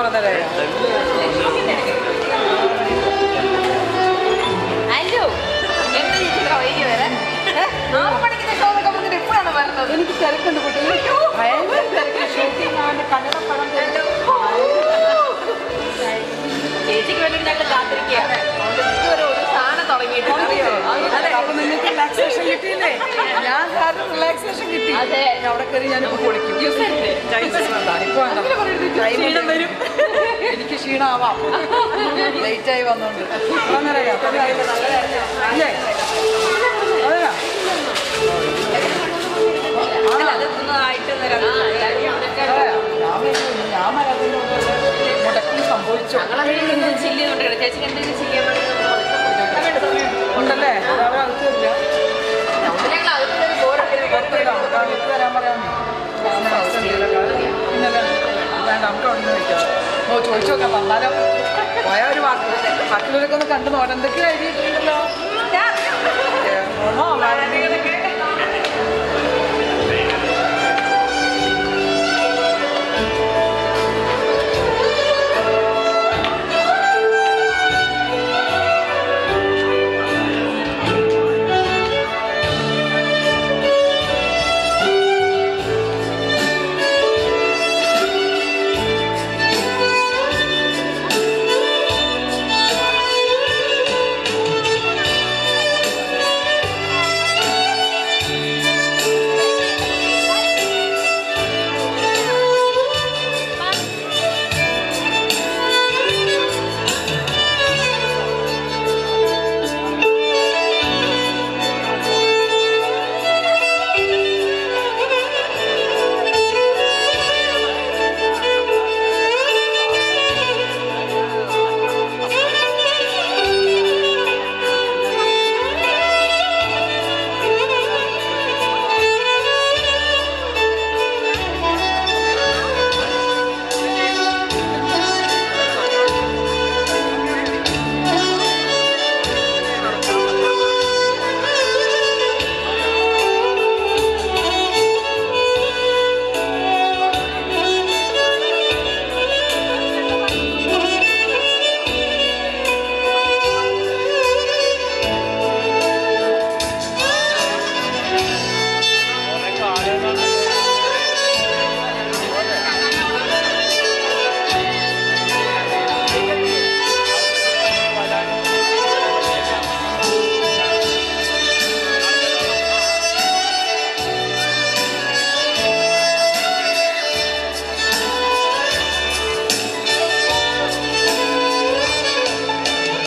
കുറെ നേരമായി അല്ലോ എന്താ ഈ ചിത്രം വൈകി വരാൻ ആറ് മണിക്കുന്ന ഷോ എന്നൊക്കെ പറഞ്ഞിട്ട് ഇപ്പോഴാണ് വരുന്നത് എനിക്ക് തിരക്കുണ്ട് കുട്ടി ഭയങ്കര തിരക്ക് ഷൂട്ടിംഗ് ആണ് കന്നഡ പടം ചേച്ചിക്ക് വേണ്ടിയിട്ട് ഞങ്ങൾ കാത്തിരിക്കുകയാണ് അതുകൊണ്ട് ഇതുവരെ ഒരു സാധനം തുടങ്ങിയിട്ടില്ല അതെ അപ്പൊ നിങ്ങൾക്ക് റിലാക്സേഷൻ കിട്ടിയില്ലേ ഞാൻ കാരണം റിലാക്സേഷൻ കിട്ടി അതെ. ഞാൻ അവിടെ കയറി ഞാനിപ്പോ പൊളിക്കും യൂസറിന്റെ ഇപ്പൊ വേണ്ട. ക്ഷീണം വരും. എനിക്ക് ക്ഷീണമാവാം ലേറ്റ് ആയി വന്നോണ്ട് എത്ര നേരമായി? അത്ര നേരമായി. ഇല്ലേ? അതെയോ? അല്ല, അതൊന്നും ആയിട്ട് വരാം. ആ, എല്ലാവരും ഇവിടെയൊക്കെ അതെയോ? ഞാൻ വിചാരിച്ചു, ഞാൻ വരാത്തതിനോട് മുടക്കി സംഭവിച്ചു ഞങ്ങളതിന് ചില്ല് ചെയ്തോണ്ടിരിക്കണം ചേച്ചിക്ക് എന്തെങ്കിലും ചെയ്യാൻ വേണ്ടി ഉണ്ടല്ലേ അവരെ അടുത്ത് വരില്ല ഞങ്ങൾ അകത്തൊരു ബോർഡൊക്കെ കുഴപ്പമില്ല നമുക്ക് അടുത്ത് വരാൻ പറയാമേ പിന്നല്ലേ വേണ്ട നമുക്ക് അവിടെ നിന്ന് വയ്ക്കാം ഓ ചോദിച്ചു നോക്കാം തന്നാലോ പോയ ഒരു വാക്ക് ബാക്കിയുള്ളവരൊക്കെ ഒന്ന് കണ്ടു നോട്ടെ എന്തൊക്കെയാ എഴുതിയിട്ടുണ്ടല്ലോ